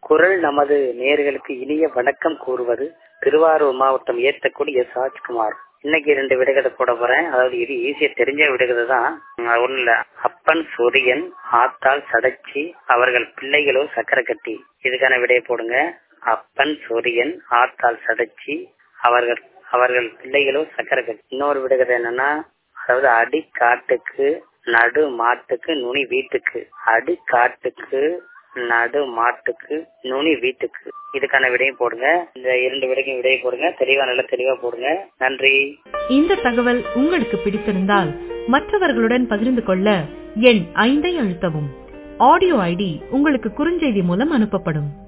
குரல் நமது நேயர்களுக்கு இனிய வணக்கம் கூறுவது திருவாரூர் மாவட்டம் ஏத்தக்குடி எஸ் ராஜ்குமார் இன்னைக்கு ரெண்டு விடுகதை போட போறேன் அதாவது இது ஈஸியா தெரிஞ்ச விடுகதை தான் ஒண்ணு இல்ல அப்பன் சூரியன் ஆத்தாள் சடைச்சி அவர்கள் பிள்ளைகளோ சக்கரை கட்டி இதுக்கான விடையை போடுங்க அப்பன் சூரியன் ஆத்தாள் சடைச்சி அவர்கள் அவர்கள் பிள்ளைகளோ சக்கரை கட்டி இன்னொரு விடுகதை என்னன்னா அதாவது அடி காட்டுக்கு நடு மாட்டுக்கு நுனி வீட்டுக்கு அடி காட்டுக்கு நடு மாட்டுக்கு நுனி வீட்டுக்கு இதுக்கான விடையும் போடுங்க இந்த இரண்டு விடைக்கும் விடையை போடுங்க தெளிவா நல்ல தெளிவா போடுங்க நன்றி இந்த தகவல் உங்களுக்கு பிடித்திருந்தால் மற்றவர்களுடன் பகிர்ந்து கொள்ள எண் ஐந்தை அழுத்தவும் ஆடியோ ஐடி உங்களுக்கு குறுஞ்செய்தி மூலம் அனுப்பப்படும்